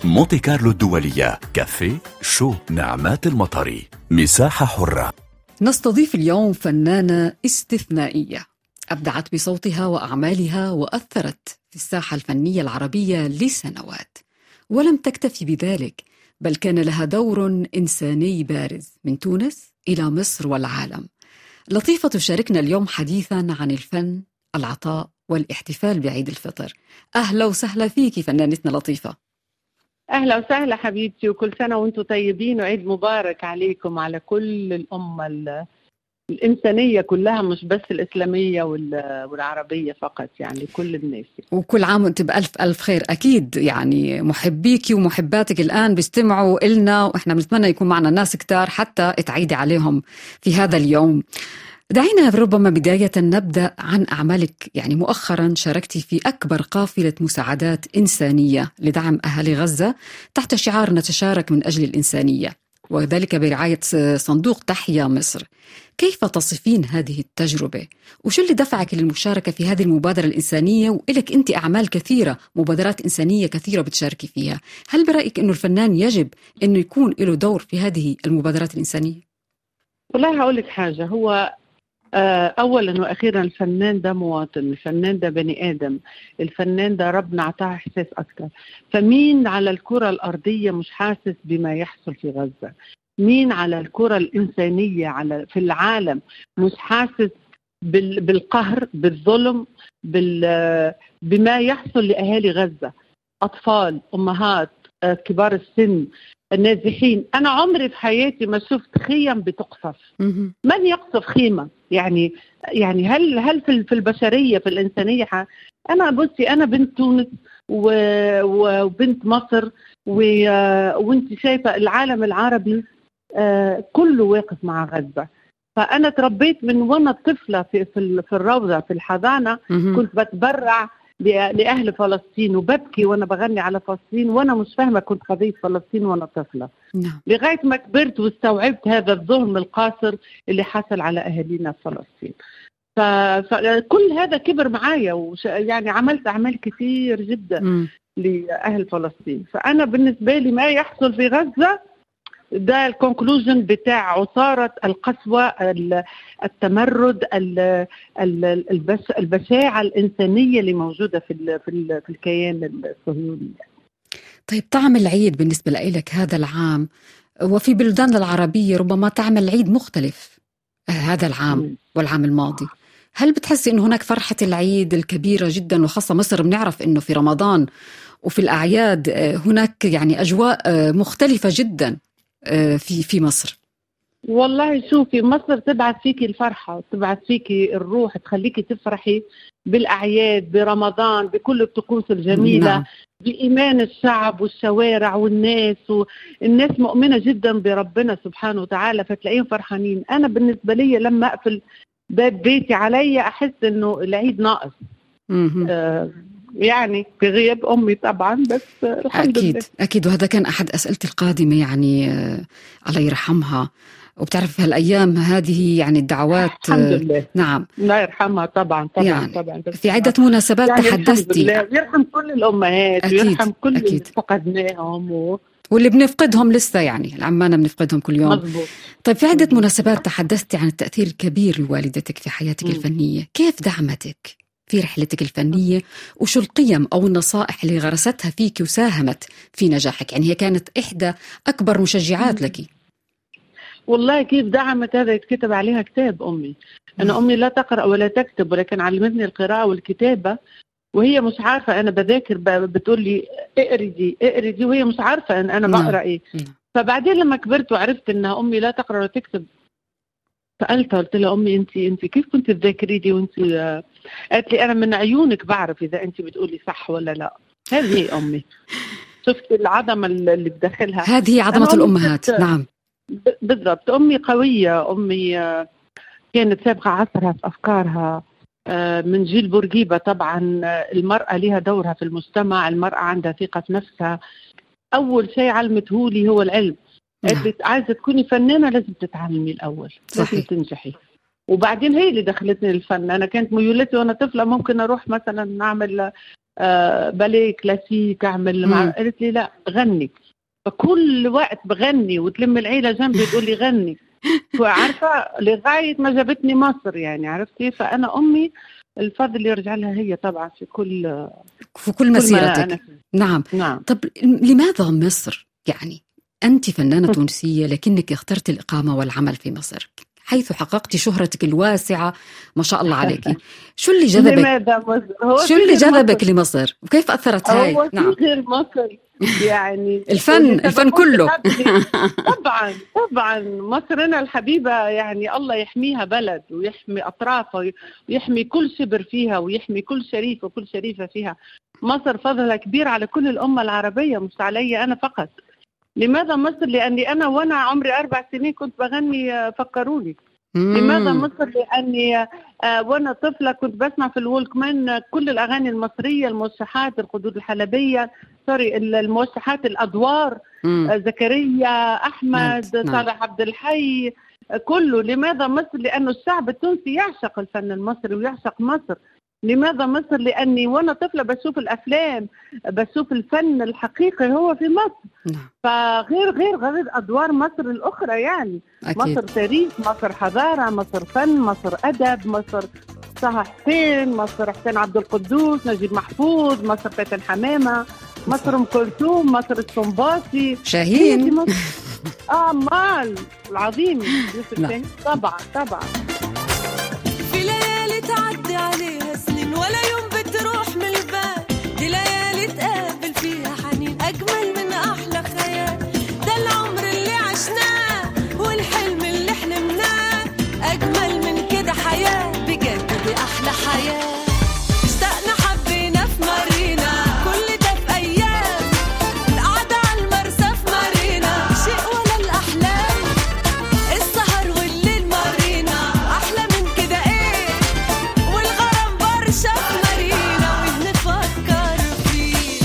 مونتي كارلو الدولية كافيه شو نعمات المطري مساحة حرة نستضيف اليوم فنانة استثنائية أبدعت بصوتها وأعمالها وأثرت في الساحة الفنية العربية لسنوات ولم تكتفي بذلك بل كان لها دور إنساني بارز من تونس إلى مصر والعالم لطيفة تشاركنا اليوم حديثا عن الفن العطاء والاحتفال بعيد الفطر أهلا وسهلا فيك فنانتنا لطيفة اهلا وسهلا حبيبتي وكل سنه وانتم طيبين وعيد مبارك عليكم على كل الامه الإنسانية كلها مش بس الإسلامية والعربية فقط يعني كل الناس وكل عام وانت بألف ألف خير أكيد يعني محبيكي ومحباتك الآن بيستمعوا إلنا وإحنا بنتمنى يكون معنا ناس كتار حتى تعيدي عليهم في هذا اليوم دعينا ربما بداية نبدأ عن أعمالك يعني مؤخرا شاركتي في أكبر قافلة مساعدات إنسانية لدعم أهالي غزة تحت شعار نتشارك من أجل الإنسانية وذلك برعاية صندوق تحيا مصر كيف تصفين هذه التجربة؟ وشو اللي دفعك للمشاركة في هذه المبادرة الإنسانية وإلك أنت أعمال كثيرة مبادرات إنسانية كثيرة بتشاركي فيها هل برأيك أنه الفنان يجب أنه يكون له دور في هذه المبادرات الإنسانية؟ والله هقول لك حاجة هو آه، اولا واخيرا الفنان ده مواطن الفنان ده بني ادم الفنان ده ربنا اعطاه احساس اكتر فمين على الكره الارضيه مش حاسس بما يحصل في غزه مين على الكره الانسانيه على في العالم مش حاسس بالقهر بالظلم بال بما يحصل لاهالي غزه اطفال امهات آه، كبار السن النازحين انا عمري في حياتي ما شفت خيم بتقصف من يقصف خيمه يعني يعني هل هل في البشريه في الانسانيه انا بصي انا بنت تونس وبنت مصر وانت شايفه العالم العربي آه، كله واقف مع غزه فانا تربيت من وانا طفله في في الروضه في الحضانه كنت بتبرع لاهل فلسطين وببكي وانا بغني على فلسطين وانا مش فاهمه كنت قضيه فلسطين وانا طفله نعم. لغايه ما كبرت واستوعبت هذا الظلم القاصر اللي حصل على اهالينا في فلسطين فكل هذا كبر معايا وش... يعني عملت اعمال كثير جدا م. لاهل فلسطين فانا بالنسبه لي ما يحصل في غزه ده الكونكلوجن بتاع عصارة القسوة التمرد البشاعة الإنسانية اللي موجودة في في الكيان الصهيوني طيب طعم العيد بالنسبة لك هذا العام وفي بلدان العربية ربما طعم العيد مختلف هذا العام والعام الماضي هل بتحسي انه هناك فرحة العيد الكبيرة جدا وخاصة مصر بنعرف انه في رمضان وفي الأعياد هناك يعني أجواء مختلفة جدا آه، في في مصر والله شوفي مصر تبعث فيكي الفرحة تبعث فيكي الروح تخليكي تفرحي بالأعياد برمضان بكل الطقوس الجميلة نعم. بإيمان الشعب والشوارع والناس والناس مؤمنة جدا بربنا سبحانه وتعالى فتلاقيهم فرحانين أنا بالنسبة لي لما أقفل باب بيتي علي أحس إنه العيد ناقص آه يعني في غياب امي طبعا بس الحمد اكيد لله. اكيد وهذا كان احد اسئلتي القادمه يعني آه، الله يرحمها وبتعرف هالايام هذه يعني الدعوات الحمد لله نعم الله يرحمها طبعا طبعا يعني طبعا بس في عده مناسبات يعني تحدثتي يرحم كل الامهات أكيد ويرحم كل أكيد. اللي فقدناهم و... واللي بنفقدهم لسه يعني العمانة بنفقدهم كل يوم مزبوط. طيب في عدة مناسبات تحدثتي عن التأثير الكبير لوالدتك في حياتك م. الفنية كيف دعمتك في رحلتك الفنية وشو القيم أو النصائح اللي غرستها فيك وساهمت في نجاحك يعني هي كانت إحدى أكبر مشجعات لك والله كيف دعمت هذا يتكتب عليها كتاب أمي أنا أمي لا تقرأ ولا تكتب ولكن علمتني القراءة والكتابة وهي مش عارفة أنا بذاكر بتقول لي اقري دي اقري دي وهي مش عارفة أن أنا نعم. بقرأ إيه فبعدين لما كبرت وعرفت أنها أمي لا تقرأ ولا تكتب سالتها قلت لها امي انت انت كيف كنت تذاكري لي وانت قالت لي انا من عيونك بعرف اذا انت بتقولي صح ولا لا هذه امي شفت العظمه اللي بداخلها هذه عظمه الامهات نعم بالضبط امي قويه امي كانت سابقه عصرها في افكارها آه، من جيل بورقيبه طبعا المراه لها دورها في المجتمع المراه عندها ثقه نفسها اول شيء علمته لي هو العلم قالت نعم. عايزه تكوني فنانه لازم تتعلمي الاول صحيح. لازم تنجحي وبعدين هي اللي دخلتني الفن انا كانت ميولتي وانا طفله ممكن اروح مثلا اعمل آه باليه كلاسيك اعمل مع مم. قالت لي لا غني فكل وقت بغني وتلم العيله جنبي تقول لي غني وعارفه لغايه ما جابتني مصر يعني عرفتي فانا امي الفضل يرجع لها هي طبعا في كل في كل كل ما مسيرتك أنا فيه. نعم نعم طب لماذا مصر يعني أنت فنانة تونسية لكنك اخترت الإقامة والعمل في مصر حيث حققت شهرتك الواسعة ما شاء الله عليك شو اللي جذبك لماذا مصر؟ هو شو في اللي غير جذبك مصر. لمصر وكيف أثرت هاي هو في نعم غير مصر يعني الفن واللي الفن سبقوك كله قبلي. طبعا طبعا مصرنا الحبيبه يعني الله يحميها بلد ويحمي اطرافها ويحمي كل شبر فيها ويحمي كل شريف وكل شريفه فيها مصر فضلها كبير على كل الامه العربيه مش علي انا فقط لماذا مصر لاني انا وانا عمري اربع سنين كنت بغني آه، فكروني لماذا مم. مصر لاني آه، وانا طفله كنت بسمع في الولكمان آه، كل الاغاني المصريه الموشحات الخدود الحلبيه سوري ال- الموشحات الادوار مم. آه، زكريا احمد نعم. صالح عبد الحي آه، كله لماذا مصر لانه الشعب التونسي يعشق الفن المصري ويعشق مصر لماذا مصر لاني وانا طفله بشوف الافلام بشوف الفن الحقيقي هو في مصر نعم فغير غير غير ادوار مصر الاخرى يعني أكيد مصر تاريخ مصر حضارة مصر فن مصر أدب مصر طه حسين مصر حسين عبد القدوس نجيب محفوظ مصر فاتن حمامة مصر أم كلثوم مصر السنباطي هي دي شاهين مصر آه مال العظيم يوسف لا. شاهين طبعا طبعا في ليالي تعدي عليها سنين ولا يوم بتروح من البال دي ليالي تقابل فيها حنين أجمل من أحلى خيال ده العمر اللي عشناه والحلم اللي حلمناه أجمل من كده حياة بجد دي أحلى حياة اشتقنا حبينا في مارينا كل ده في أيام القعدة على المرسى في مارينا شيء ولا الأحلام السهر والليل مارينا احلى من كده ايه والغرام برشا في مارينا وبنفكر فيه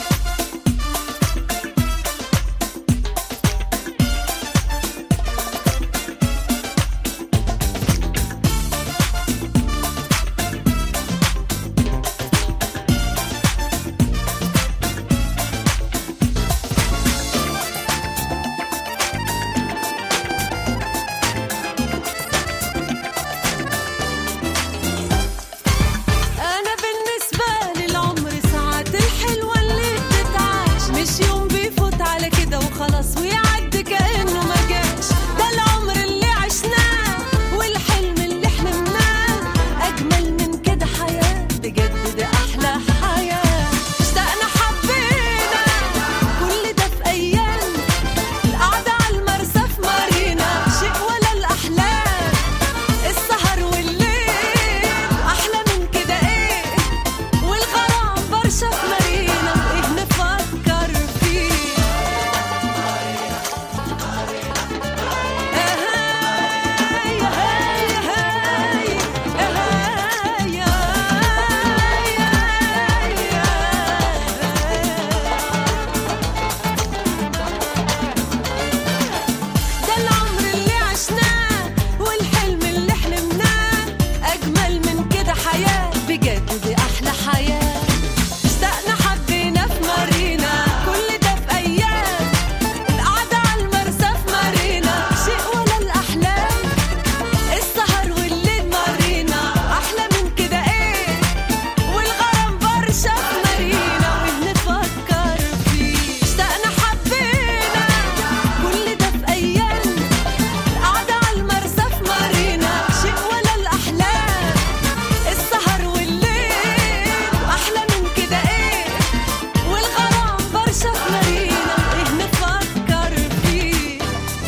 أنا بالنسبة لي العمر ساعات الحلوة اللي بتتعاش مش يوم بيفوت على كده وخلاص ويعدي كأنه ما جاش ده العمر اللي عشناه والحلم اللي حلمناه أجمل من كده حياة بجد دي أحلى حياة اشتقنا حبينا كل ده في أيام القعدة على المرسى في مارينا شيء ولا الأحلام السهر والليل احلى من كده ايه والغرام برشا في مارينا وايه نفكر فيه هاي هاي هاي هاي ده العمر اللي عشناه والحلم اللي حلمناه أجمل من كده حياة بجد دي أحلى حياة اشتقنا حبينا في مارينا كل ده في أيام القعدة على المرسى في مارينا شيء ولا الأحلام السهر والليل مارينا أحلى من كده إيه والغرام برشا في مارينا وبنفكر فيه اشتقنا حبينا كل ده في أيام القعدة على المرسى في مارينا شيء ولا الأحلام السهر والليل أحلى من كده إيه والغرام برشا في مارينا وإيه نفكر فيه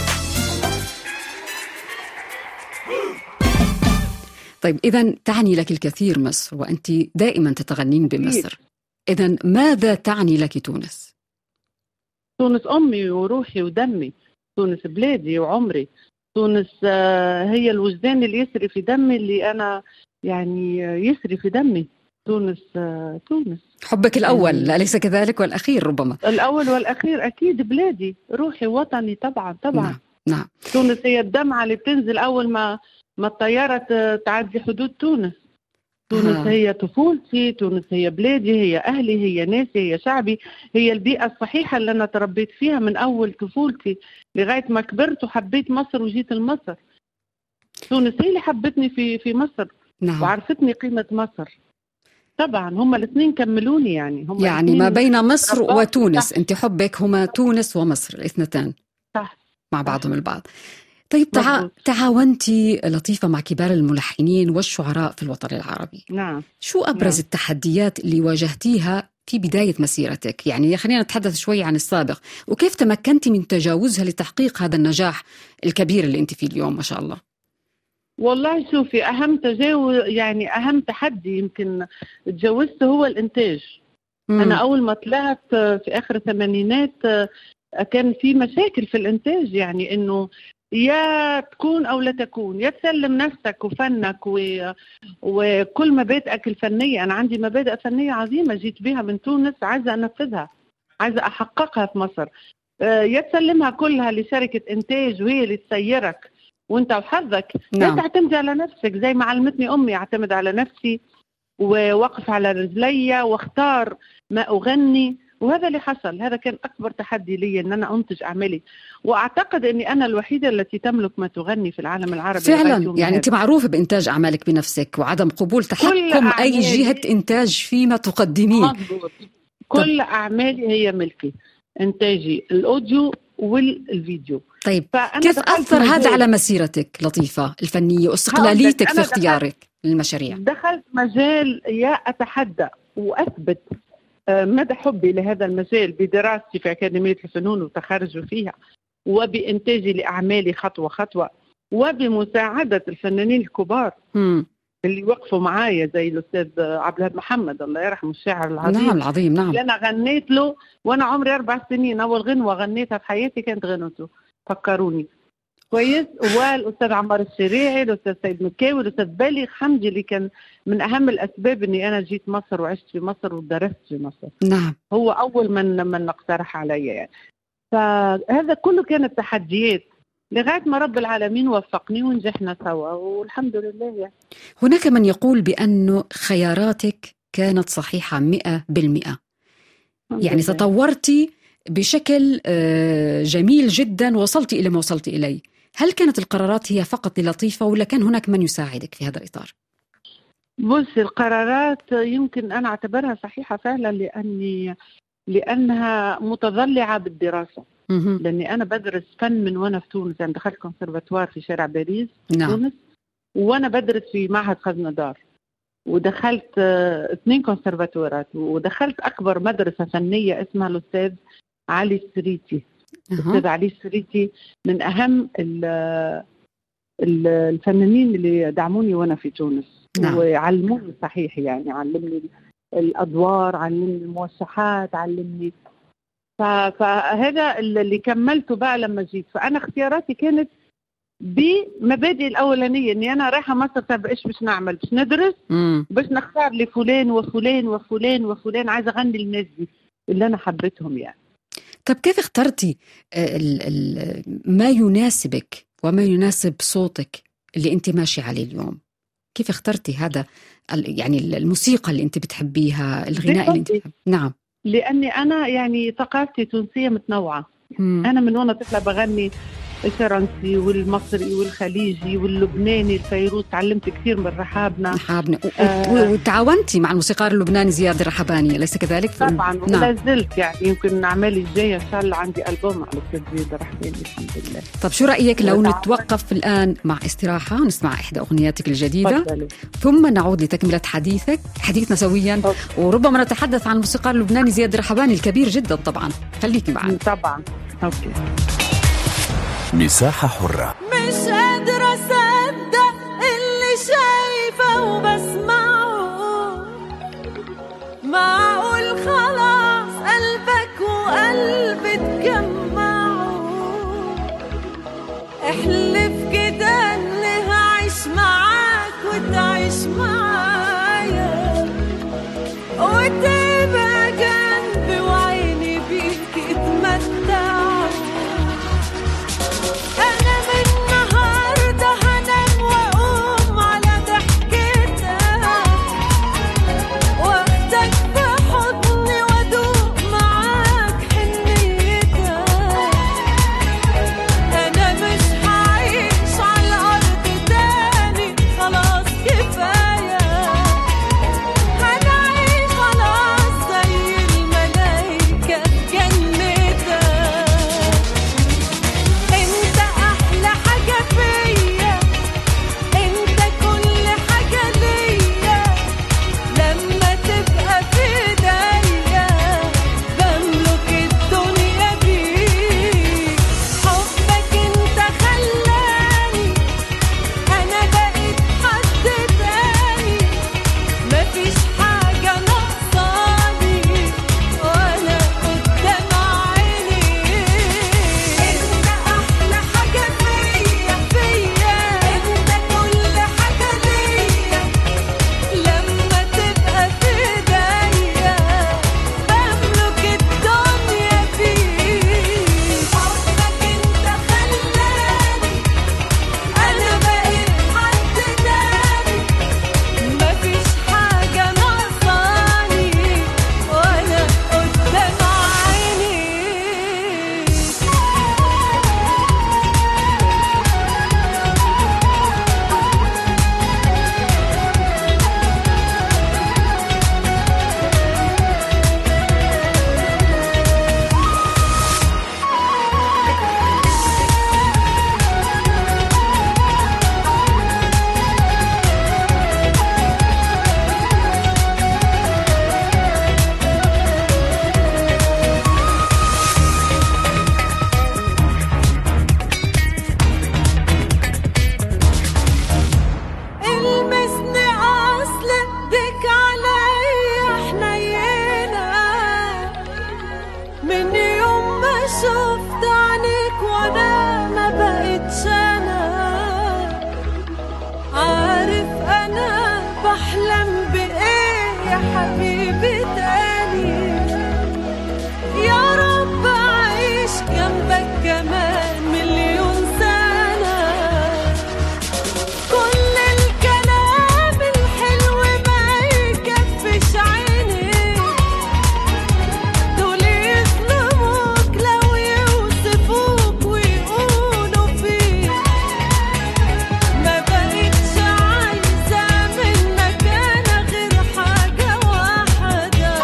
طيب إذا تعني لك الكثير مصر وأنت دائما تتغنين بمصر إذا ماذا تعني لك تونس؟ تونس أمي وروحي ودمي تونس بلادي وعمري تونس آه، هي الوجدان اللي يسري في دمي اللي أنا يعني آه، يسري في دمي تونس آه، تونس حبك الأول مم. أليس كذلك والأخير ربما الأول والأخير أكيد بلادي روحي وطني طبعا طبعا نعم نعم تونس هي الدمعة اللي بتنزل أول ما ما الطيارة ت- تعدي حدود تونس تونس آه. هي طفولتي تونس هي بلادي هي أهلي هي ناسي هي شعبي هي البيئة الصحيحة اللي أنا تربيت فيها من أول طفولتي لغاية ما كبرت وحبيت مصر وجيت لمصر تونس هي اللي حبتني في في مصر نعم وعرفتني قيمة مصر طبعا هم الاثنين كملوني يعني هم يعني ما الاثنين بين مصر رباط وتونس صح. انت حبك هما تونس ومصر الاثنتان صح مع بعضهم البعض طيب تع... مظبوط. تعاونتي لطيفة مع كبار الملحنين والشعراء في الوطن العربي نعم شو أبرز نعم. التحديات اللي واجهتيها في بداية مسيرتك يعني خلينا نتحدث شوي عن السابق وكيف تمكنتي من تجاوزها لتحقيق هذا النجاح الكبير اللي انت فيه اليوم ما شاء الله والله شوفي اهم تجاوز يعني اهم تحدي يمكن تجاوزته هو الانتاج مم. انا اول ما طلعت في اخر الثمانينات كان في مشاكل في الانتاج يعني انه يا تكون او لا تكون يا تسلم نفسك وفنك و... وكل مبادئك الفنيه انا عندي مبادئ فنيه عظيمه جيت بها من تونس عايزه انفذها عايزه احققها في مصر آه، يا تسلمها كلها لشركه انتاج وهي اللي تسيرك وانت وحظك لا نعم تعتمدي على نفسك زي ما علمتني امي اعتمد على نفسي ووقف على رجلي واختار ما اغني وهذا اللي حصل هذا كان اكبر تحدي لي ان انا انتج اعمالي واعتقد اني انا الوحيده التي تملك ما تغني في العالم العربي لغاية فعلا يومنا يعني هذا. انت معروفه بانتاج اعمالك بنفسك وعدم قبول تحكم اي أعمالي- جهه انتاج فيما تقدميه مضبوط كل اعمالي هي ملكي انتاجي الاوديو والفيديو طيب فانا كيف دخلت اثر هذا مجال- على مسيرتك لطيفه الفنيه واستقلاليتك في أنا دخلت- اختيارك للمشاريع دخلت مجال يا اتحدى واثبت آه، مدى حبي لهذا المجال بدراستي في اكاديميه الفنون وتخرجي فيها وبانتاجي لاعمالي خطوه خطوه وبمساعده الفنانين الكبار مم. اللي وقفوا معايا زي الاستاذ عبد الهاد محمد الله يرحمه الشاعر العظيم نعم العظيم نعم اللي انا غنيت له وانا عمري اربع سنين اول غنوه غنيتها في حياتي كانت غنوته فكروني كويس والاستاذ عمار الشريعي الاستاذ سيد مكاوي الاستاذ بالغ حمدي اللي كان من اهم الاسباب اني انا جيت مصر وعشت في مصر ودرست في مصر نعم هو اول من من اقترح علي يعني فهذا كله كانت تحديات لغايه ما رب العالمين وفقني ونجحنا سوا والحمد لله يعني هناك من يقول بأنه خياراتك كانت صحيحة مئة بالمئة الحمد يعني لله. تطورتي بشكل آه، جميل جدا وصلتي إلى ما وصلتي إليه هل كانت القرارات هي فقط للطيفة ولا كان هناك من يساعدك في هذا الإطار؟ بص القرارات يمكن انا اعتبرها صحيحه فعلا لاني لانها متضلعه بالدراسه مهم. لاني انا بدرس فن من وانا في تونس يعني دخلت كونسرفاتوار في شارع باريس نعم تونس وانا بدرس في معهد خزنة دار ودخلت آه، اثنين كونسرفاتوارات ودخلت اكبر مدرسه فنيه اسمها الاستاذ علي السريتي أها. الاستاذ علي السريتي من اهم ال- ال- الفنانين اللي دعموني وانا في تونس نعم. وعلموني صحيح يعني علمني الادوار علمني الموشحات علمني ف- فهذا اللي كملته بقى لما جيت فانا اختياراتي كانت بمبادئ الاولانيه اني انا رايحه مصر طب ايش باش نعمل؟ باش ندرس مم. باش نختار لفلان وفلان وفلان وفلان عايزه اغني للناس دي اللي انا حبيتهم يعني طب كيف اخترتي آه، ال- ال- ما يناسبك وما يناسب صوتك اللي أنت ماشي عليه اليوم؟ كيف اخترتي هذا ال- يعني الموسيقى اللي أنت بتحبيها الغناء اللي أنت بحبي. بتحب... نعم لاني انا يعني ثقافتي تونسيه متنوعه مم. انا من وانا طفله بغني الفرنسي والمصري والخليجي واللبناني الفيروز تعلمت كثير من رحابنا حابني و- آه. و- وتعاونتي مع الموسيقار اللبناني زياد الرحباني أليس كذلك؟ طبعا ولا نعم زلت يعني يمكن اعمالي الجايه ان شاء الله عندي البوم على الاستاذ زياد الرحمن الحمد لله طب شو رأيك لو وتعاون. نتوقف الآن مع استراحة ونسمع إحدى أغنياتك الجديدة تفضلي ثم نعود لتكملة حديثك حديثنا سويا أوكي. وربما نتحدث عن الموسيقار اللبناني زياد الرحباني الكبير جدا طبعا خليكي معنا طبعا اوكي مساحة حرة مش قادرة أصدق اللي شايفة وبسمعه معقول خلاص قلبك وقلبي اتجمعوا احلف كده اني هعيش معاك وتعيش معايا وتبقى جنبي وعيني بيك اتمتعوا أنا من النهاردة هنام وأقوم على ضحكتك تحلم بإيه يا حبيبي تاني يا رب أعيش جنبك كمان مليون سنة كل الكلام الحلو ما يكفش عيني دول يظلموك لو يوصفوك ويقولوا فيك ما بقتش عايزة منك أنا غير حاجة واحدة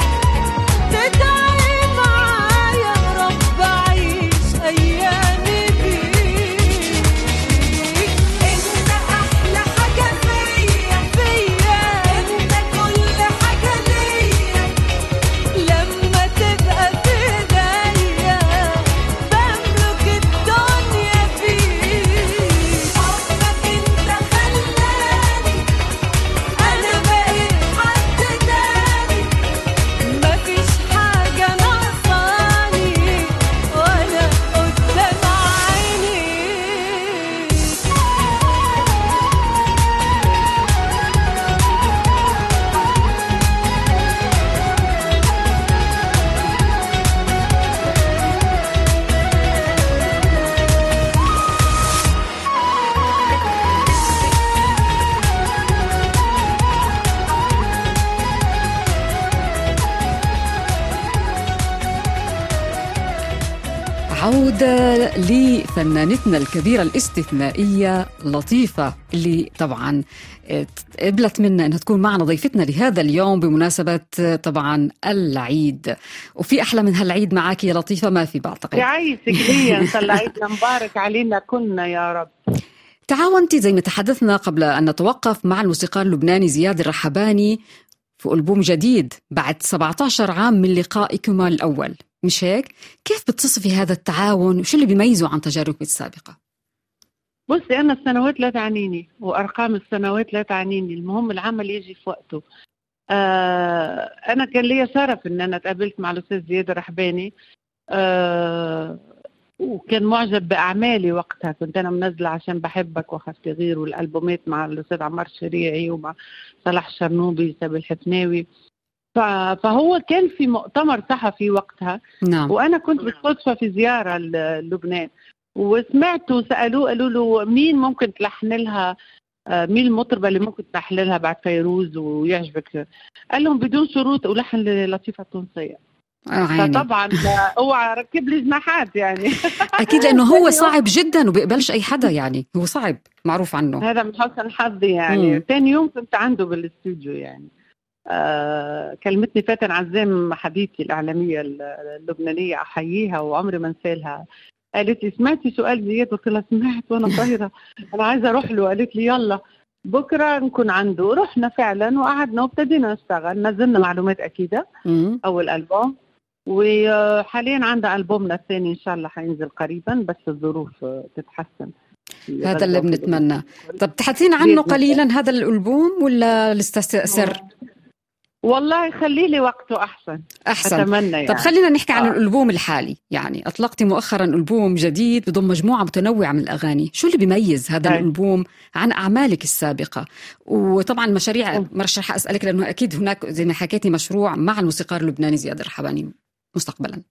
تدعي معايا يا رب أعيش أيامي بيك أنت أحلى حاجة فيا فيا أنت كل حاجة ليا لما تبقى في ايديا بملك الدنيا فيك حبك انت خلاني انا بقيت حد تاني مفيش حاجة ناقصاني ولا قدام عينيك عودة لفنانتنا الكبيرة الاستثنائية لطيفة اللي طبعا آه، قبلت منا انها تكون معنا ضيفتنا لهذا اليوم بمناسبة آه، طبعا العيد وفي احلى من هالعيد معك يا لطيفة ما في بعتقد يعيشك ليا ان شاء الله عيدنا مبارك علينا كلنا يا رب تعاونتي زي ما تحدثنا قبل أن نتوقف مع الموسيقار اللبناني زياد الرحباني في ألبوم جديد بعد 17 عام من لقائكما الأول مش هيك؟ كيف بتصفي هذا التعاون وشو اللي بيميزه عن تجاربك السابقة؟ بصي انا السنوات لا تعنيني وارقام السنوات لا تعنيني المهم العمل يجي في وقته آه انا كان لي شرف ان انا تقابلت مع الاستاذ زياد الرحباني آه وكان معجب باعمالي وقتها كنت انا منزله عشان بحبك واخذت غير والالبومات مع الاستاذ عمار الشريعي ومع صلاح الشرنوبي سامي الحفناوي ف- فهو كان في مؤتمر صحفي وقتها نعم وانا كنت بالصدفه في زياره ل- لبنان وسمعت وسالوه قالوا له مين ممكن تلحن لها آه، مين المطربه اللي ممكن تلحن لها بعد فيروز ويعجبك قال لهم بدون شروط الحن للطيفه التونسيه آه عيني. فطبعا لا، اوعى ركب لي جناحات يعني أكيد لأنه هو ثاني يوم- صعب جدا وبيقبلش أي حدا يعني هو صعب معروف عنه هذا من حسن حظي يعني مم. ثاني يوم كنت عنده بالاستوديو يعني آه كلمتني فاتن عزام حبيبتي الإعلامية اللبنانية أحييها وعمري ما انسالها قالت لي سمعتي سؤال زياد قلت لها سمعت وأنا طايرة أنا عايزة أروح له قالت لي يلا بكرة نكون عنده رحنا فعلا وقعدنا وابتدينا نشتغل نزلنا معلومات أكيدة مم. أول ألبوم وحاليا عندها ألبومنا الثاني إن شاء الله حينزل قريبا بس الظروف آه، تتحسن في هذا اللي غزة وفي بنتمنى طب تحدثين عنه بإذن قليلا هذا الألبوم ولا لسه سر والله خلي لي وقته احسن أحسن اتمنى يعني طب خلينا نحكي عن آه. الألبوم الحالي يعني أطلقتي مؤخرا ألبوم جديد بضم مجموعة متنوعة من الأغاني شو اللي بيميز هذا أي. الألبوم عن أعمالك السابقة وطبعا المشاريع أم. مرش رح أسألك لأنه أكيد هناك زي ما حكيتي مشروع مع الموسيقار اللبناني زياد الرحباني مستقبلا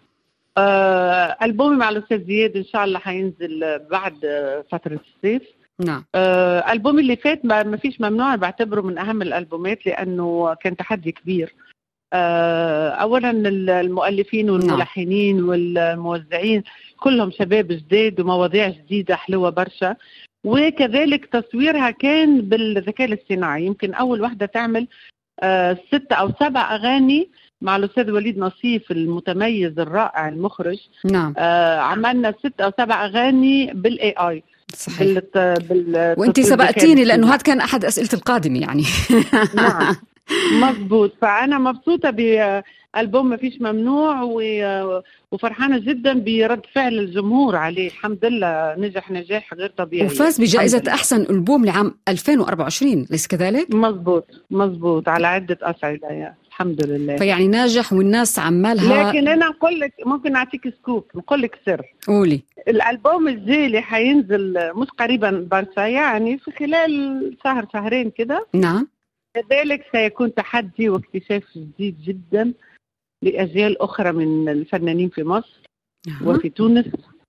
آه البومي مع الاستاذ زياد ان شاء الله حينزل بعد آه، فتره الصيف نعم آه البومي اللي فات ما ما فيش ممنوع بعتبره من اهم الالبومات لانه كان تحدي كبير آه اولا ال- المؤلفين والملحنين والموزعين كلهم شباب جداد ومواضيع جديده حلوه برشا وكذلك تصويرها كان بالذكاء الاصطناعي يمكن اول واحده تعمل آه ست او سبع اغاني مع الاستاذ وليد نصيف المتميز الرائع المخرج نعم آه عملنا ست او سبع اغاني بالاي اي صحيح بال بال وانت تصوير سبقتيني الذكاء لانه الاصطناعي. هذا كان احد اسئله القادمه يعني نعم مضبوط فانا مبسوطه بالبوم ما فيش ممنوع و- وفرحانه جدا برد فعل الجمهور عليه الحمد لله نجح نجاح غير طبيعي وفاز بجائزه الحمد لله. احسن البوم لعام 2024 ليس كذلك مضبوط مضبوط على عده اصعده يا الحمد لله فيعني ناجح والناس عمالها لكن انا اقول لك ممكن اعطيك سكوب نقول لك سر قولي الالبوم الجاي اللي حينزل مش قريبا برشا يعني في خلال شهر شهرين كده نعم كذلك سيكون تحدي واكتشاف جديد جدا لأجيال أخرى من الفنانين في مصر أها. وفي تونس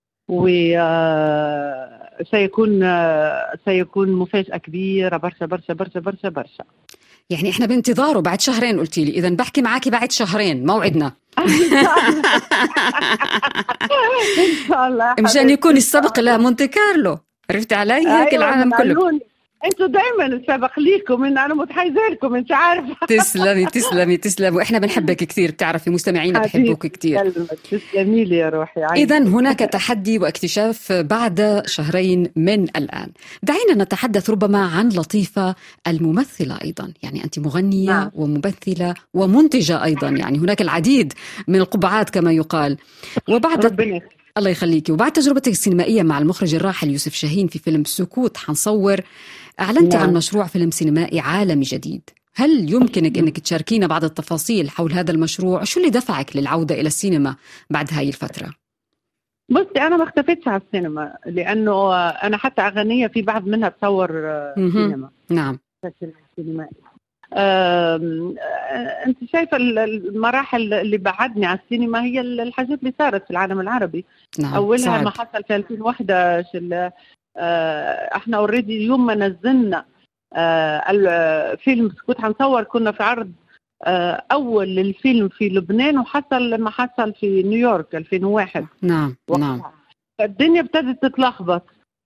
وسيكون سيكون مفاجأة كبيرة برشا برشا برشا برشا برشا يعني احنا بانتظاره بعد شهرين قلتي لي اذا بحكي معك بعد شهرين موعدنا إن شاء الله مشان يكون السبق لمونتي كارلو عرفتي علي هيك أيوة، العالم كله بتعلموني. انتوا دائما السبق ليكم إن انا متحيزه لكم انت عارفه تسلمي تسلمي تسلمي واحنا بنحبك كثير بتعرفي مستمعينا بحبوك كثير كلمة. تسلمي لي يا روحي عيني. إذا هناك تحدي واكتشاف بعد شهرين من الآن دعينا نتحدث ربما عن لطيفة الممثلة أيضا يعني أنت مغنية نعم. وممثلة ومنتجة أيضا يعني هناك العديد من القبعات كما يقال وبعد ربنا يخليك. الله يخليكي وبعد تجربتك السينمائية مع المخرج الراحل يوسف شاهين في فيلم سكوت حنصور أعلنت نعم. عن مشروع فيلم سينمائي عالمي جديد هل يمكنك أنك تشاركينا بعض التفاصيل حول هذا المشروع شو اللي دفعك للعودة إلى السينما بعد هاي الفترة بصي انا ما اختفيتش على السينما لانه انا حتى اغنيه في بعض منها تصور آه، مهم. سينما نعم بشكل سينمائي آم، آه، انت شايفه ال- المراحل اللي بعدني على السينما هي الحاجات اللي صارت في العالم العربي نعم اولها صعب. ما حصل في 2011 ال- آه، احنا اوريدي يوم ما نزلنا آه، الفيلم سكوت حنصور كنا في عرض آه، اول للفيلم في لبنان وحصل لما حصل في نيويورك 2001 نعم نعم وقتها. فالدنيا ابتدت تتلخبط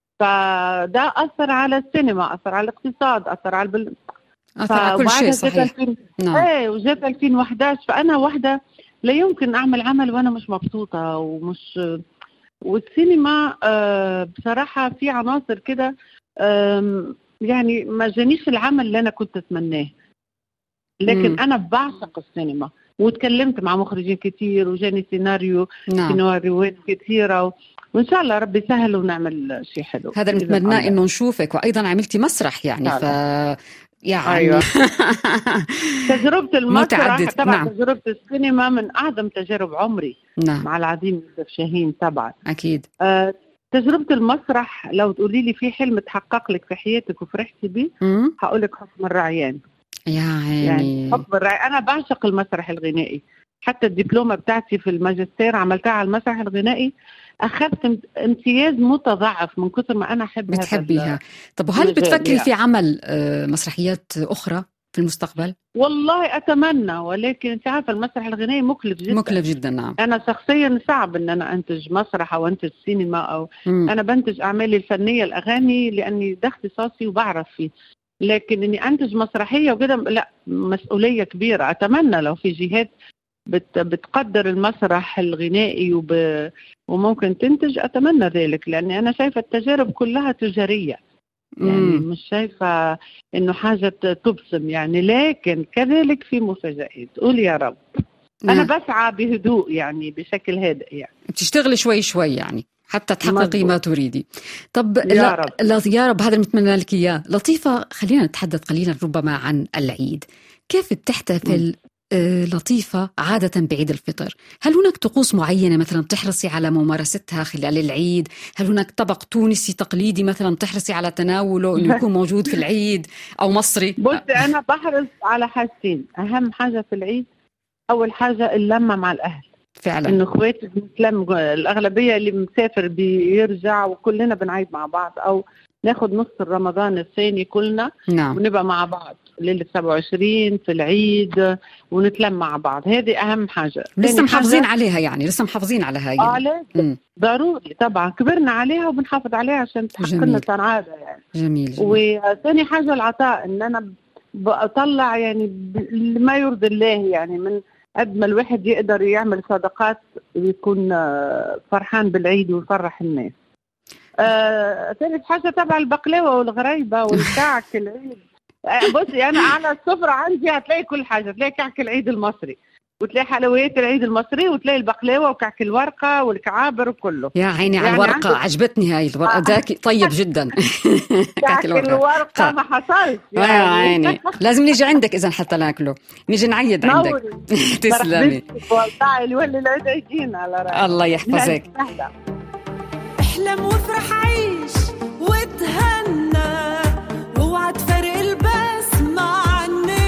فده اثر على السينما اثر على الاقتصاد اثر على البل... أثر على كل فبعدها شيء جت صحيح 2000 نعم ايه وجت 2011 فانا واحده لا يمكن اعمل عمل وانا مش مبسوطه ومش والسينما آه، بصراحه في عناصر كده آم، يعني ما جانيش العمل اللي انا كنت اتمناه لكن مم. انا بعشق السينما وتكلمت مع مخرجين كتير وجاني سيناريو نعم سيناريوهات كثيره و... وان شاء الله ربي يسهل ونعمل شيء حلو هذا بإذن نتمناه الله. انه نشوفك وايضا عملتي مسرح يعني ف يعني أيوة. تجربة المسرح متعدد، طبعا نعم. تجربة السينما من أعظم تجارب عمري نعم مع العظيم يوسف شاهين طبعا اكيد آه تجربة المسرح لو تقولي لي في حلم تحقق لك في حياتك وفرحتي بيه أمم، هقول لك حكم الرعيان يا يعني عيني حكم الرعيان أنا بعشق المسرح الغنائي حتى الدبلومة بتاعتي في الماجستير عملتها على المسرح الغنائي أخذت امت- امتياز متضاعف من كثر ما أنا أحب هذا ال- بتحبيها طب وهل المجال بتفكري يعني. في عمل آه، مسرحيات اخرى في المستقبل والله أتمنى ولكن أنت عارفة المسرح الغنائي مكلف جدا مكلف جدا نعم انا شخصيا صعب ان انا انتج مسرح او انتج سينما او أمم، انا بنتج اعمالي الفنيه الاغاني لاني ده اختصاصي وبعرف فيه لكن اني انتج مسرحيه وكده لا مسؤوليه كبيره اتمنى لو في جهات بت بتقدر المسرح الغنائي وب وممكن تنتج اتمنى ذلك لاني انا شايفه التجارب كلها تجاريه يعني أمم، مش شايفه انه حاجه تبسم يعني لكن كذلك في مفاجات قول يا رب انا نعم. بسعى بهدوء يعني بشكل هادئ يعني بتشتغلي شوي شوي يعني حتى تحققي مظبوط. ما تريدي طب يا لا رب. لا يا رب هذا اللي بنتمنى لك اياه لطيفه خلينا نتحدث قليلا ربما عن العيد كيف بتحتفل آه، لطيفة عادة بعيد الفطر هل هناك طقوس معينة مثلا تحرصي على ممارستها خلال العيد هل هناك طبق تونسي تقليدي مثلا تحرصي على تناوله أنه يكون موجود في العيد أو مصري بصي انا بحرص على حاجتين اهم حاجه في العيد اول حاجه اللمه مع الاهل فعلا انه اخواتي بنتلم الاغلبيه اللي مسافر بيرجع وكلنا بنعيد مع بعض او ناخد نص رمضان الثاني كلنا نعم ونبقى مع بعض ليله 27 في العيد ونتلم مع بعض هذه اهم حاجه لسه تاني محافظين حاجة- عليها يعني لسه محافظين على هاي اه لازم مم. ضروري طبعا كبرنا عليها وبنحافظ عليها عشان تحقق جميل. لنا سعاده يعني جميل, جميل. وثاني حاجه العطاء ان انا بطلع يعني ب- ما يرضي الله يعني من قد ما الواحد يقدر يعمل صدقات ويكون آه، فرحان بالعيد ويفرح الناس. آه، ثالث حاجه تبع البقلاوه والغريبه والكعك العيد آه، بصي انا على السفره عندي هتلاقي كل حاجه تلاقي كعك العيد المصري وتلاقي حلويات العيد المصري وتلاقي البقلاوه وكعك الورقه والكعابر وكله يا عيني على يعني الورقة عندك- عجبتني هاي الورقة آه. ذاكي طيب جدا كعك الورقه ما حصلش آه يا عيني لازم نيجي عندك إذا حتى ناكله نيجي نعيد عندك نوري تسلمي والله الولي العيد عيدين على رأيك الله يحفظك سهلة. احلم وافرح عيش وتهنى واوعى تفارق البسمة عننا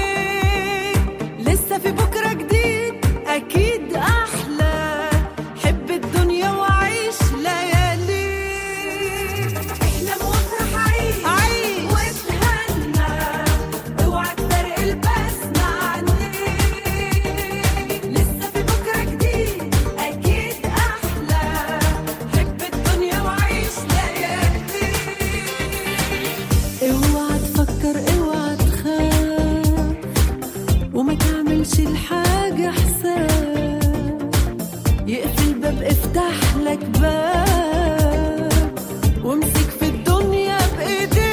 لك باب وامسك في الدنيا بايديك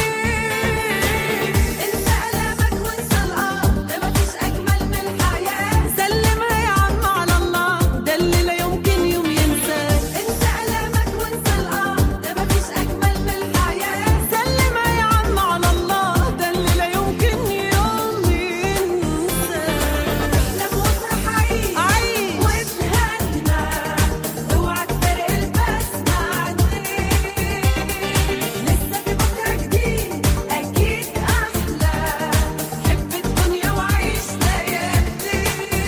انسى الامك وانسى الارض ده مفيش اجمل من الحياه سلمها يا عم على الله ده اللي لا يمكن يوم ينساه انسى الامك وانسى الارض ده مفيش اجمل من الحياه سلمها يا عم على الله ده اللي لا يمكن يوم ينساه احلم وافرح عيش عيش واتهنى اوعى تفرق البسمة عنك لسه في بكرة جديد أكيد أحلى حب الدنيا وعيش ليالي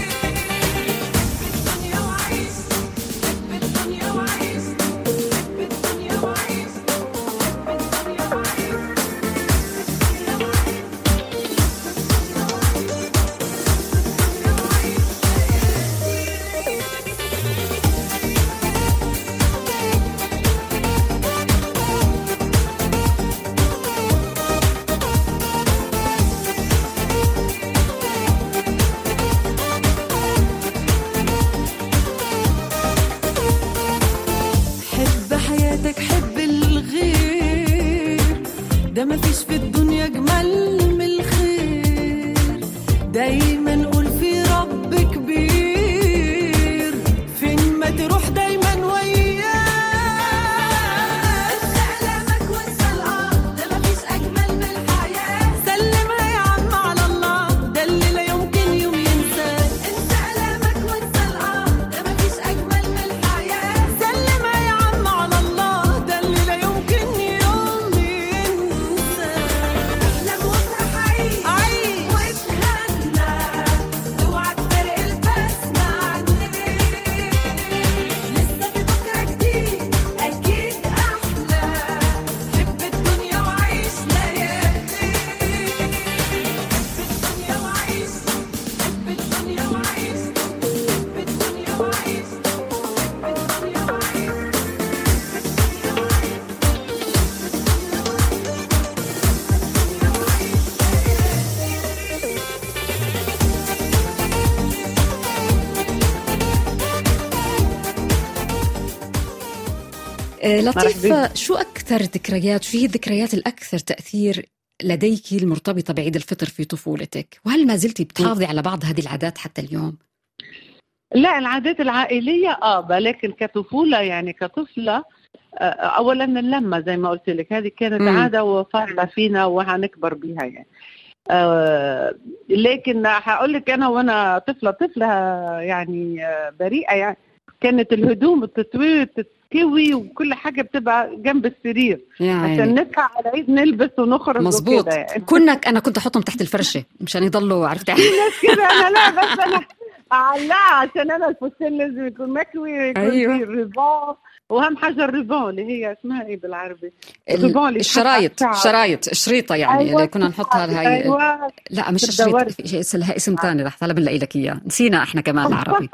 الدنيا وعيش حب الدنيا وعيش حب الدنيا وعيش حب الدنيا وعيش حب حياتك حب الغير ده مفيش في الدنيا اجمل من الخير دايما قول في رب كبير فين ما تروح دايما وياه انسى الامك وانسى الارض ده مفيش اجمل من الحياه سلمها يا عم على الله ده اللي لا يمكن يوم ينساه انسى الامك وانسى الارض ده مفيش اجمل من الحياه سلمها يا عم على الله ده اللي لا يمكن يوم ينساه احلم وافرح عيش عيش واتهنى اوعى تفرق البسمة عنك لسه في بكرة جديد أكيد أحلى حب الدنيا وعيش ليالي الدنيا وعيش حب الدنيا وعيش حب الدنيا وعيش حب الدنيا وعيش آه، لطيفة مرحبا. شو أكثر ذكريات شو هي الذكريات الأكثر تأثير لديك المرتبطة بعيد الفطر في طفولتك وهل ما زلتي بتحافظي على بعض هذه العادات حتى اليوم لا العادات العائلية اه لكن كطفولة يعني كطفلة آه، اولا اللمة زي ما قلت لك هذه كانت مم. عادة وفارقة فينا وهنكبر بيها يعني آه لكن هقول لك انا وانا طفلة طفلة يعني آه، بريئة يعني كانت الهدوم بتتوي تتكوي وكل حاجة بتبقى جنب السرير يعني عشان نصحى على العيد نلبس ونخرج مزبوط وكده يعني كنا أنا كنت أحطهم تحت الفرشة مشان يضلوا عرفتي ناس كده انا لا بس انا اعلقها عشان انا الفستان لازم يكون مكوي ويكون أيوة. فيه ريبون واهم حاجه الريبون اللي هي اسمها ايه بالعربي؟ الريبون اللي الشرايط يتحط على الشعر. الشرايط الشريطة يعني أيوة، اللي كنا نحطها لهي ايوه لا مش تدوري. الشريط في شيء لها اسم ثاني رح طلب نلاقي لك اياه نسينا احنا كمان العربي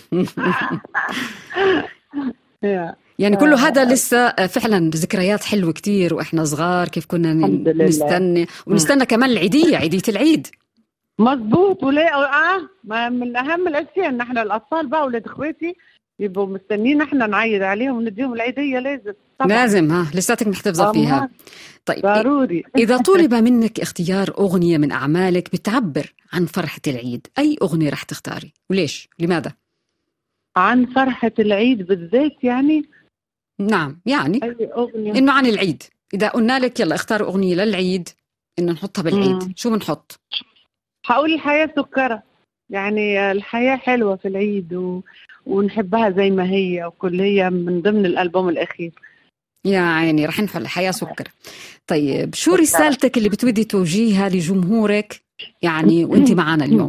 يا. يعني كله هذا لسه فعلا ذكريات حلوه كتير واحنا صغار كيف كنا ن- الحمد لله. نستنى ونستنى كمان العيديه عيديه العيد مظبوط ولا اه ما من اهم الاشياء ان احنا الاطفال بقى اولاد اخواتي يبقوا مستنيين احنا نعيد عليهم ونديهم العيديه لازم طبعا لازم ها لساتك محتفظه فيها أمال، طيب ضروري اذا طلب منك اختيار اغنيه من اعمالك بتعبر عن فرحه العيد اي اغنيه رح تختاري وليش لماذا عن فرحه العيد بالذات يعني نعم يعني اي اغنيه انه عن العيد اذا قلنا لك يلا اختاروا اغنيه للعيد انه نحطها بالعيد مم. شو بنحط هقول الحياة سكرة يعني الحياة حلوة في العيد و... ونحبها زي ما هي وكل هي من ضمن الألبوم الأخير يا عيني رح نحل الحياة سكر طيب شو سكر. رسالتك اللي بتودي توجيهها لجمهورك يعني وانت معنا اليوم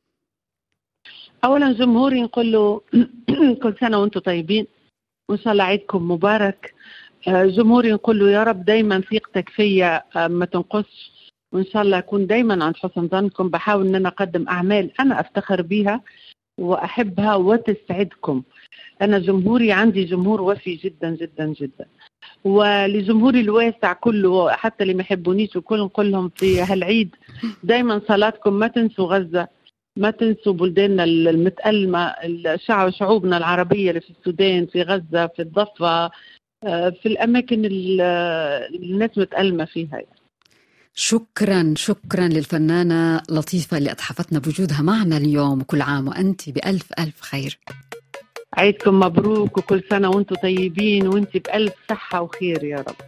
أولا جمهوري نقول له كل سنة وأنتم طيبين وإن شاء الله عيدكم مبارك آه، جمهوري نقول له يا رب دايما ثقتك فيا آه، ما تنقصش وإن شاء الله أكون دايما عند حسن ظنكم بحاول إن أنا أقدم أعمال أنا أفتخر بيها وأحبها وتسعدكم أنا جمهوري عندي جمهور وفي جدا جدا جدا ولجمهوري الواسع كله حتى اللي ما يحبونيش وكل نقول لهم في هالعيد دايما صلاتكم ما تنسوا غزة ما تنسوا بلداننا المتألمة الشعب شعوبنا العربية اللي في السودان في غزة في الضفة آه، في الأماكن اللي الناس متألمة فيها شكرا شكرا للفنانة لطيفة اللي أتحفتنا بوجودها معنا اليوم كل عام وأنت بألف ألف خير عيدكم مبروك وكل سنة وانتم طيبين وانت بألف صحة وخير يا رب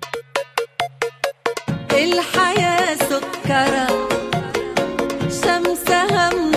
الحياة سكرة شمسها